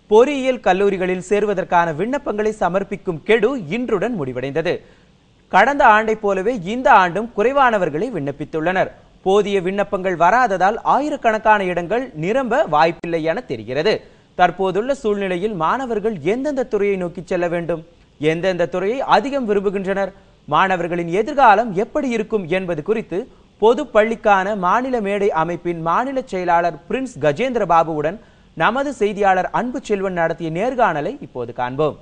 பொறியியல் கல்லூரிகளில் சேர்வதற்கான விண்ணப்பங்களை சமர்ப்பிக்கும் கெடு இன்றுடன் முடிவடைந்தது கடந்த ஆண்டைப் போலவே இந்த ஆண்டும் குறைவானவர்களே விண்ணப்பித்துள்ளனர் போதிய விண்ணப்பங்கள் வராததால் ஆயிரக்கணக்கான இடங்கள் நிரம்ப வாய்ப்பில்லை என தெரிகிறது தற்போதுள்ள சூழ்நிலையில் மாணவர்கள் எந்தெந்த துறையை நோக்கி செல்ல வேண்டும் எந்தெந்த துறையை அதிகம் விரும்புகின்றனர் மாணவர்களின் எதிர்காலம் எப்படி இருக்கும் என்பது குறித்து பொது பள்ளிக்கான மாநில மேடை அமைப்பின் மாநில செயலாளர் பிரின்ஸ் கஜேந்திர பாபுவுடன் நமது செய்தியாளர் அன்பு செல்வன் நடத்திய நேர்காணலை இப்போது காண்போம்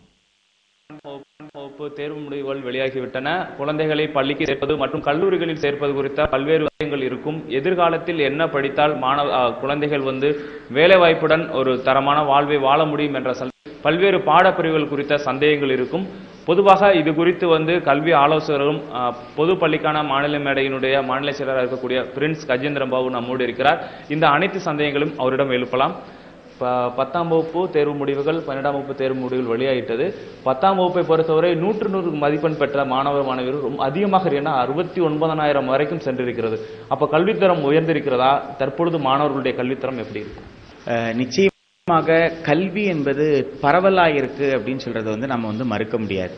வகுப்பு தேர்வு முடிவுகள் வெளியாகிவிட்டன குழந்தைகளை பள்ளிக்கு சேர்ப்பது மற்றும் கல்லூரிகளில் சேர்ப்பது குறித்த பல்வேறு விஷயங்கள் இருக்கும் எதிர்காலத்தில் என்ன படித்தால் மாணவ அ, குழந்தைகள் வந்து வேலைவாய்ப்புடன் ஒரு தரமான வாழ்வை வாழ முடியும் என்ற சல்- பல்வேறு பாடப்பிரிவுகள் குறித்த சந்தேகங்கள் இருக்கும் பொதுவாக இது குறித்து வந்து கல்வி ஆலோசகரும் அ, பொது பள்ளிக்கான மாநில மேடையினுடைய மாநில செயலராக இருக்கக்கூடிய பிரின்ஸ் கஜேந்திரன் பாபு நம்மோடு இருக்கிறார் இந்த அனைத்து சந்தேகங்களும் அவரிடம் எழுப்பலாம் ப- பத்தாம் வகுப்பு தேர்வு முடிவுகள் பன்னெண்டாம் வகுப்பு தேர்வு முடிவுகள் வெளியாயிட்டது பத்தாம் வகுப்பை பொறுத்தவரை நூற்று நூறு மதிப்பெண் பெற்ற மாணவ மாணவியர்கள் ரொம்ப அதிகமாக ஏன்னா அறுபத்தி ஒன்பதனாயிரம் வரைக்கும் சென்றிருக்கிறது அப்ப கல்வித்தரம் உயர்ந்திருக்கிறதா தற்பொழுது மாணவர்களுடைய கல்வித்தரம் எப்படி இருக்கு அஹ் நிச்சயமாக கல்வி என்பது பரவலாக இருக்கு அப்படின்னு சொல்றதை வந்து நம்ம வந்து மறுக்க முடியாது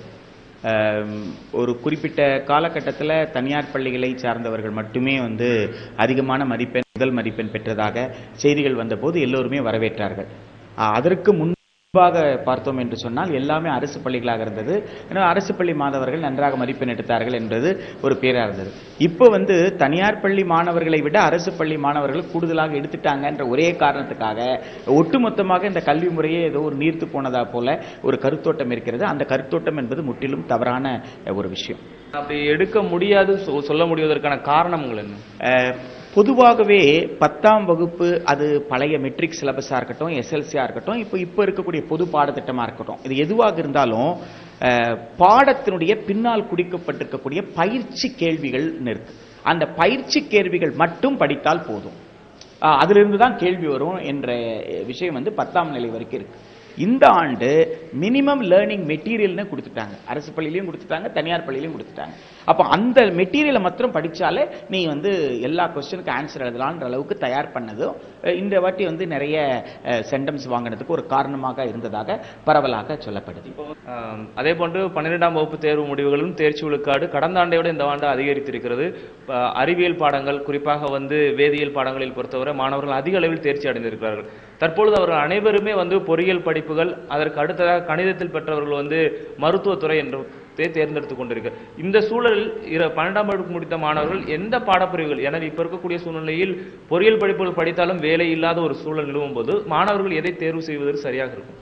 அஹ் ஒரு குறிப்பிட்ட காலகட்டத்தில் தனியார் பள்ளிகளை சார்ந்தவர்கள் மட்டுமே வந்து அதிகமான மதிப்பெண் முதல் மதிப்பெண் பெற்றதாக செய்திகள் வந்தபோது எல்லோருமே வரவேற்றார்கள் அஹ் அதற்கு முன்பாக பார்த்தோம் என்று சொன்னால் எல்லாமே அரசு பள்ளிகளாக இருந்தது ஏன்னா அரசு பள்ளி மாணவர்கள் நன்றாக மதிப்பெண் எடுத்தார்கள் என்பது ஒரு பேரா இருந்தது இப்போ வந்து தனியார் பள்ளி மாணவர்களை விட அரசு பள்ளி மாணவர்கள் கூடுதலாக எடுத்துட்டாங்கன்ற ஒரே காரணத்துக்காக ஒட்டுமொத்தமாக இந்த கல்வி முறையே ஏதோ ஒரு நீர்த்து போனதா போல ஒரு கருத்தோட்டம் இருக்கிறது அந்த கருத்தோட்டம் என்பது முற்றிலும் தவறான ஒரு விஷயம் அப்படி எடுக்க முடியாது சொ- சொல்ல முடிவதற்கான காரணங்கள் என்ன அஹ், பொதுவாகவே பத்தாம் வகுப்பு அது பழைய மெட்ரிக் சிலபஸாக இருக்கட்டும் எஸ்எல்சியாக இருக்கட்டும் இப்போ இப்போ இருக்கக்கூடிய பொது பாடத்திட்டமாக இருக்கட்டும் இது எதுவாக இருந்தாலும் அஹ், பாடத்தினுடைய பின்னால் குடிக்கப்பட்டிருக்கக்கூடிய பயிற்சி கேள்விகள் இருக்கு அந்த பயிற்சி கேள்விகள் மட்டும் படித்தால் போதும் அஹ், அதிலிருந்து தான் கேள்வி வரும் என்ற விஷயம் வந்து பத்தாம் நிலை வரைக்கும் இருக்கு இந்த ஆண்டு மினிமம் லேர்னிங் மெட்டீரியல்னு கொடுத்துட்டாங்க அரசு பள்ளியிலையும் கொடுத்துட்டாங்க தனியார் பள்ளியிலையும் கொடுத்துட்டாங்க அப்போ அந்த மெட்டீரியலை மாத்திரம் படிச்சாலே நீ வந்து எல்லா கொஸ்டினுக்கு ஆன்சர் எழுதலான்ற அளவுக்கு தயார் பண்ணதும் அஹ் இந்த வாட்டி வந்து நிறைய சென்டம்ஸ் வாங்கினதுக்கு ஒரு காரணமாக இருந்ததாக பரவலாக சொல்லப்படுது ஆம், அதே போன்று பன்னிரெண்டாம் வகுப்பு தேர்வு முடிவுகளும் தேர்ச்சி விழுக்காடு கடந்த ஆண்டை விட இந்த ஆண்டு அதிகரித்திருக்கிறது ப- அறிவியல் பாடங்கள் குறிப்பாக வந்து வேதியியல் பாடங்களில் பொறுத்தவரை மாணவர்கள் அதிக அளவில் தேர்ச்சி அடைந்திருக்கிறார்கள் தற்பொழுது அவர்கள் அனைவருமே வந்து பொறியியல் படிப்புகள் அதற்கு அடுத்ததாக கணிதத்தில் பெற்றவர்கள் வந்து மருத்துவத்துறை என்று தே- தேர்ந்தெடுத்துக் கொண்டிருக்கு இந்த சூழலில் இர பன்னெண்டாம் வகுப்பு முடித்த மாணவர்கள் எந்த பாடப்பிரிவுகள் எனவே இப்ப இருக்கக்கூடிய சூழ்நிலையில் பொறியியல் படிப்புகள் படித்தாலும் வேலை இல்லாத ஒரு சூழல் நிலவும் போது மாணவர்கள் எதை தேர்வு செய்வது சரியாக இருக்கும்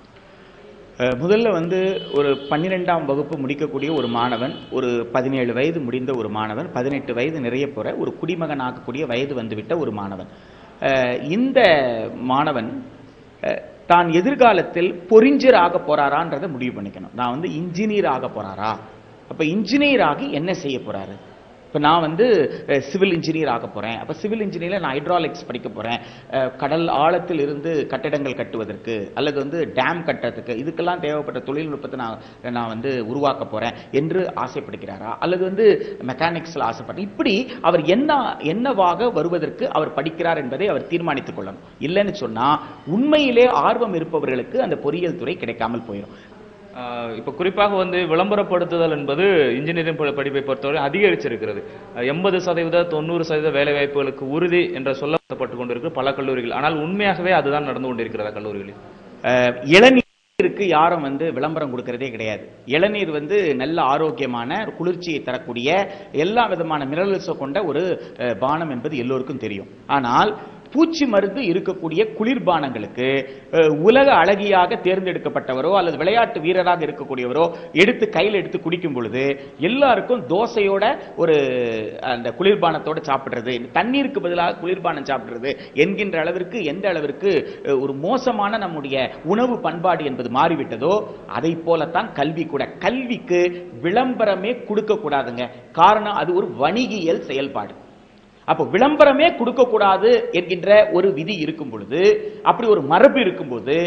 அஹ் முதல்ல வந்து ஒரு பன்னிரெண்டாம் வகுப்பு முடிக்கக்கூடிய ஒரு மாணவன் ஒரு பதினேழு வயது முடிந்த ஒரு மாணவன் பதினெட்டு வயது நிறைய போற ஒரு குடிமகன் ஆகக்கூடிய வயது வந்துவிட்ட ஒரு மாணவன் அஹ் இந்த மாணவன் அஹ் தான் எதிர்காலத்தில் பொறிஞ்சர் ஆக போறாரான்றதை முடிவு பண்ணிக்கணும் நான் வந்து இன்ஜினியர் ஆக போறாரா அப்ப இன்ஜினியர் ஆகி என்ன செய்ய போறாரு இப்போ நான் வந்து சிவில் இன்ஜினியர் ஆக போறேன் அப்போ சிவில் இன்ஜினியரில் நான் ஹைட்ராலிக்ஸ் படிக்க போறேன் அஹ், கடல் ஆழத்தில் இருந்து கட்டிடங்கள் கட்டுவதற்கு அல்லது வந்து டேம் கட்டுறதுக்கு இதுக்கெல்லாம் தேவைப்பட்ட தொழில்நுட்பத்தை நான் நான் வந்து உருவாக்க போறேன் என்று ஆசைப்படுகிறாரா அல்லது வந்து மெக்கானிக்ஸில் ஆசைப்படுற இப்படி அவர் என்ன என்னவாக வருவதற்கு அவர் படிக்கிறார் என்பதை அவர் தீர்மானித்துக் கொள்ளணும் இல்லைன்னு சொன்னா உண்மையிலே ஆர்வம் இருப்பவர்களுக்கு அந்த பொறியியல் துறை கிடைக்காமல் போயிடும் ஆஹ் இப்ப குறிப்பாக வந்து விளம்பரப்படுத்துதல் என்பது இன்ஜினியரிங் ப- படிப்பை பொறுத்தவரை அதிகரிச்சிருக்கிறது எண்பது சதவீத தொண்ணூறு சதவீத வேலை வாய்ப்புகளுக்கு உறுதி என்ற சொல்லப்பட்டு கொண்டிருக்கு பல கல்லூரிகள் ஆனால் உண்மையாகவே அதுதான் நடந்து கொண்டிருக்கிறதா கல்லூரிகளில் அஹ், இளநீருக்கு யாரும் வந்து விளம்பரம் கொடுக்கறதே கிடையாது இளநீர் வந்து நல்ல ஆரோக்கியமான குளிர்ச்சியை தரக்கூடிய எல்லா விதமான மினரல்ஸை கொண்ட ஒரு அஹ், பானம் என்பது எல்லோருக்கும் தெரியும் ஆனால் பூச்சி மருந்து இருக்கக்கூடிய குளிர்பானங்களுக்கு அஹ், உலக அழகியாக தேர்ந்தெடுக்கப்பட்டவரோ அல்லது விளையாட்டு வீரராக இருக்கக்கூடியவரோ எடுத்து கையில் எடுத்து குடிக்கும் பொழுது எல்லாருக்கும் தோசையோட ஒரு அந்த குளிர்பானத்தோட சாப்பிடுறது தண்ணீருக்கு பதிலாக குளிர்பானம் சாப்பிடுறது என்கின்ற அளவிற்கு எந்த அளவிற்கு அஹ், ஒரு மோசமான நம்முடைய உணவு பண்பாடு என்பது மாறிவிட்டதோ அதை போலத்தான் கல்வி கூட கல்விக்கு விளம்பரமே கொடுக்க கூடாதுங்க காரணம் அது ஒரு வணிகியல் செயல்பாடு அப்போ விளம்பரமே கொடுக்க கூடாது என்கின்ற ஒரு விதி இருக்கும் பொழுது அப்படி ஒரு மரபு இருக்கும்போது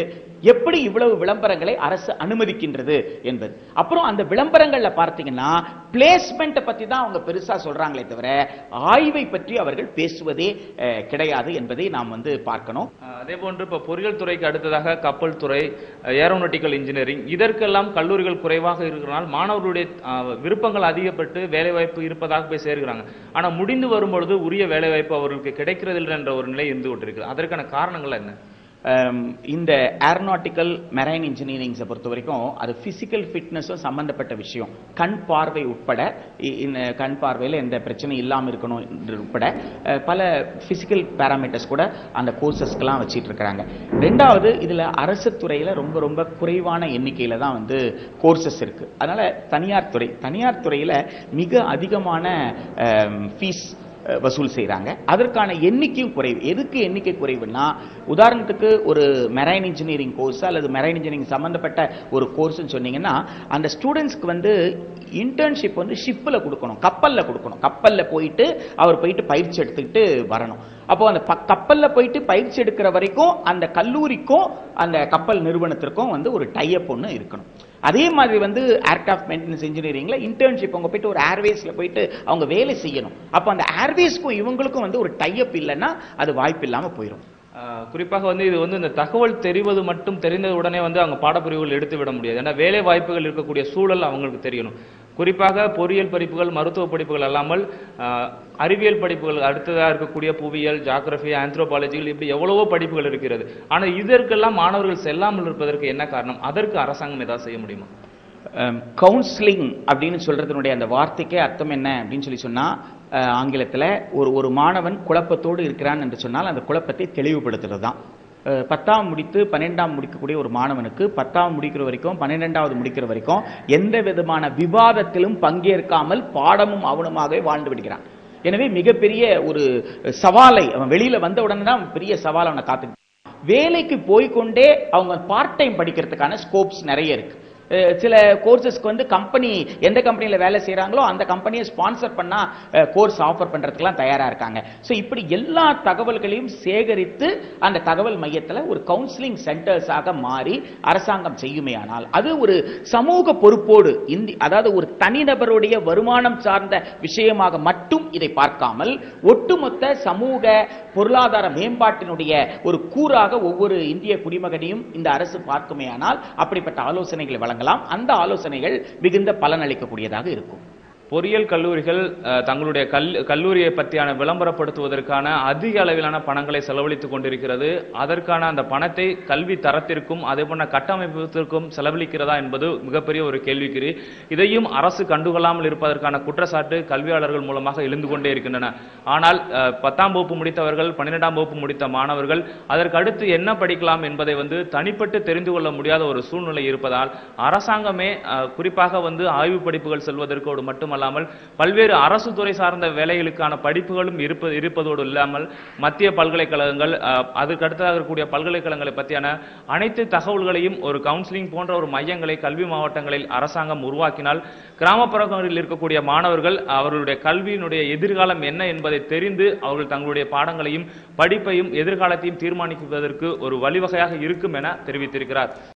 எப்படி இவ்வளவு விளம்பரங்களை அரசு அனுமதிக்கின்றது என்பது அப்புறம் அந்த விளம்பரங்கள்ல பார்த்தீங்கன்னா பிளேஸ்மெண்ட் பத்தி தான் அவங்க பெருசா சொல்றாங்களே தவிர ஆய்வை பற்றி அவர்கள் பேசுவதே அஹ், கிடையாது என்பதை நாம் வந்து பார்க்கணும் அஹ் அதே போன்று இப்போ பொறியியல் துறைக்கு அடுத்ததாக கப்பல் துறை ஏரோநாட்டிக்கல் இன்ஜினியரிங் இதற்கெல்லாம் கல்லூரிகள் குறைவாக இருக்கிறனால் மாணவர்களுடைய அஹ், விருப்பங்கள் அதிகப்பட்டு வேலைவாய்ப்பு இருப்பதாக போய் சேர்க்கிறாங்க ஆனா முடிந்து வரும்பொழுது உரிய வேலைவாய்ப்பு அவர்களுக்கு கிடைக்கிறதில்லை என்ற ஒரு நிலை இருந்து கொண்டிருக்கு அதற்கான காரணங்கள் என்ன அம், இந்த ஏரோநாட்டிக்கல் மெரைன் இன்ஜினியரிங்ஸை பொறுத்த வரைக்கும் அது பிசிக்கல் ஃபிட்னஸும் சம்பந்தப்பட்ட விஷயம் கண் பார்வை உட்பட இ- இந்த கண் பார்வையில் எந்த பிரச்சனையும் இல்லாமல் இருக்கணும் என்று உட்பட அஹ், பல பிசிக்கல் பேராமீட்டர்ஸ் கூட அந்த கோர்சஸ்க்கெல்லாம் வச்சிட்டு இருக்கிறாங்க ரெண்டாவது இதுல அரசு துறையில ரொம்ப ரொம்ப குறைவான எண்ணிக்கையில தான் வந்து கோர்சஸ் இருக்கு அதனால தனியார் துறை தனியார் துறையில மிக அதிகமான ஃபீஸ் அஹ் வசூல் செய்றாங்க அதற்கான எண்ணிக்கையும் குறைவு எதுக்கு எண்ணிக்கை குறைவுன்னா உதாரணத்துக்கு ஒரு மெரைன் இன்ஜினியரிங் கோர்ஸ் அல்லது மெரைன் இன்ஜினியரிங் சம்பந்தப்பட்ட ஒரு கோர்ஸ்னு சொன்னீங்கன்னா அந்த ஸ்டூடெண்ட்ஸ்க்கு வந்து இன்டர்ன்ஷிப் வந்து ஷிப்பில் கொடுக்கணும் கப்பல்ல கொடுக்கணும் கப்பல்ல போயிட்டு அவர் போயிட்டு பயிற்சி எடுத்துக்கிட்டு வரணும் அப்போ அந்த ப- கப்பல்ல போயிட்டு பயிற்சி எடுக்கிற வரைக்கும் அந்த கல்லூரிக்கும் அந்த கப்பல் நிறுவனத்திற்கும் வந்து ஒரு டைப் ஒன்று இருக்கணும் அதே மாதிரி வந்து ஏர்கிராஃப்ட் மெயின்டெனன்ஸ் இன்ஜினியரிங்ல இன்டர்ன்ஷிப் அவங்க போயிட்டு ஒரு ஏர்வேஸ்ல போயிட்டு அவங்க வேலை செய்யணும் அப்போ அந்த ஏர்வேஸ்க்கும் இவங்களுக்கும் வந்து ஒரு டைப் இல்லைன்னா அது வாய்ப்பு இல்லாம போயிடும் ஆஹ் குறிப்பாக வந்து இது வந்து இந்த தகவல் தெரிவது மட்டும் தெரிந்த உடனே வந்து அவங்க பாடப்பிரிவுகள் எடுத்து விட முடியாது ஏன்னா வேலை வாய்ப்புகள் இருக்கக்கூடிய சூழல் அவங்களுக்கு தெரியணும் குறிப்பாக பொறியியல் படிப்புகள் மருத்துவ படிப்புகள் அல்லாமல் ஆஹ் அறிவியல் படிப்புகள் அடுத்ததாக இருக்கக்கூடிய புவியியல் ஜாகிரபி ஆந்த்ரோபாலஜிகள் இப்படி எவ்வளவோ படிப்புகள் இருக்கிறது ஆனால் இதற்கெல்லாம் மாணவர்கள் செல்லாமல் இருப்பதற்கு என்ன காரணம் அதற்கு அரசாங்கம் ஏதாவது செய்ய முடியுமா கவுன்சிலிங் அப்படின்னு சொல்றதுனுடைய அந்த வார்த்தைக்கே அர்த்தம் என்ன அப்படின்னு சொல்லி சொன்னா அஹ், ஆங்கிலத்துல ஒரு ஒரு மாணவன் குழப்பத்தோடு இருக்கிறான் என்று சொன்னால் அந்த குழப்பத்தை தெளிவுபடுத்துறது தான் அஹ், பத்தாம் முடித்து பன்னிரெண்டாம் முடிக்கக்கூடிய ஒரு மாணவனுக்கு பத்தாம் முடிக்கிற வரைக்கும் பன்னிரெண்டாவது முடிக்கிற வரைக்கும் எந்த விதமான விவாதத்திலும் பங்கேற்காமல் பாடமும் அவனுமாகவே வாழ்ந்து விடுகிறான் எனவே மிகப்பெரிய ஒரு சவாலை அவன் வெளியில வந்த உடனே தான் பெரிய சவால் அவனை காத்து வேலைக்கு போய்க்கொண்டே அவங்க பார்ட் டைம் படிக்கிறதுக்கான ஸ்கோப்ஸ் நிறைய இருக்கு அஹ் சில கோர்சஸ்க்கு வந்து கம்பெனி எந்த கம்பெனியில் வேலை செய்கிறாங்களோ அந்த கம்பெனியை ஸ்பான்சர் பண்ணா கோர்ஸ் ஆஃபர் பண்றதுக்கெல்லாம் தயாரா இருக்காங்க ஸோ இப்படி எல்லா தகவல்களையும் சேகரித்து அந்த தகவல் மையத்தில் ஒரு கவுன்சிலிங் சென்டர்ஸாக மாறி அரசாங்கம் செய்யுமேயானால் அது ஒரு சமூக பொறுப்போடு இந்தி அதாவது ஒரு தனிநபருடைய வருமானம் சார்ந்த விஷயமாக மட்டும் இதை பார்க்காமல் ஒட்டுமொத்த சமூக பொருளாதார மேம்பாட்டினுடைய ஒரு கூறாக ஒவ்வொரு இந்திய குடிமகனையும் இந்த அரசு பார்க்குமேயானால் அப்படிப்பட்ட ஆலோசனைகளை வழங்கலாம் அந்த ஆலோசனைகள் மிகுந்த பலனளிக்கக்கூடியதாக இருக்கும் பொறியியல் கல்லூரிகள் அஹ், தங்களுடைய கல் கல்லூரியை பற்றியான விளம்பரப்படுத்துவதற்கான அதிக அளவிலான பணங்களை செலவழித்துக் கொண்டிருக்கிறது அதற்கான அந்த பணத்தை கல்வி தரத்திற்கும் அதே போன்ற கட்டமைப்பிற்கும் செலவழிக்கிறதா என்பது மிகப்பெரிய ஒரு கேள்விக்குறி இதையும் அரசு கண்டுகொள்ளாமல் இருப்பதற்கான குற்றச்சாட்டு கல்வியாளர்கள் மூலமாக எழுந்து கொண்டே இருக்கின்றன ஆனால் அஹ், பத்தாம் வகுப்பு முடித்தவர்கள் பன்னிரெண்டாம் வகுப்பு முடித்த மாணவர்கள் அதற்கு அடுத்து என்ன படிக்கலாம் என்பதை வந்து தனிப்பட்டு தெரிந்து கொள்ள முடியாத ஒரு சூழ்நிலை இருப்பதால் அரசாங்கமே அஹ், குறிப்பாக வந்து ஆய்வு படிப்புகள் செல்வதற்கோடு மட்டுமல்லாமல் பல்வேறு அரசு துறை சார்ந்த வேலைகளுக்கான படிப்புகளும் இருப்ப இருப்பதோடு இல்லாமல் மத்திய பல்கலைக்கழகங்கள் அஹ், அதற்கு அடுத்ததாக இருக்கக்கூடிய பல்கலைக்கழகங்களை பற்றியான அனைத்து தகவல்களையும் ஒரு கவுன்சிலிங் போன்ற ஒரு மையங்களை கல்வி மாவட்டங்களில் அரசாங்கம் உருவாக்கினால் கிராமப்புறங்களில் இருக்கக்கூடிய மாணவர்கள் அவர்களுடைய கல்வியினுடைய எதிர்காலம் என்ன என்பதை தெரிந்து அவர்கள் தங்களுடைய பாடங்களையும் படிப்பையும் எதிர்காலத்தையும் தீர்மானிப்பதற்கு ஒரு வழிவகையாக இருக்கும் என தெரிவித்திருக்கிறார்